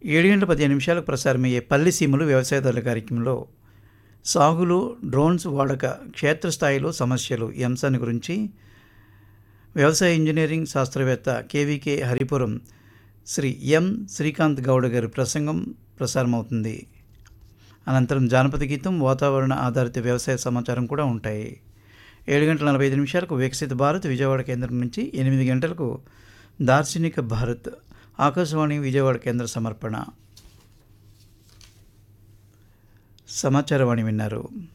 ఏడు గంటల పదిహేను నిమిషాలకు ప్రసారమయ్యే పల్లి సీమలు వ్యవసాయదారుల కార్యక్రమంలో సాగులో డ్రోన్స్ వాడక క్షేత్రస్థాయిలో సమస్యలు ఈ అంశాన్ని గురించి వ్యవసాయ ఇంజనీరింగ్ శాస్త్రవేత్త కేవీకే హరిపురం శ్రీ ఎం శ్రీకాంత్ గౌడ గారి ప్రసంగం ప్రసారమవుతుంది అనంతరం జానపద గీతం వాతావరణ ఆధారిత వ్యవసాయ సమాచారం కూడా ఉంటాయి ఏడు గంటల నలభై ఐదు నిమిషాలకు వికసిత భారత్ విజయవాడ కేంద్రం నుంచి ఎనిమిది గంటలకు దార్శనిక భారత్ ఆకాశవాణి విజయవాడ కేంద్ర సమర్పణ సమాచారవాణి విన్నారు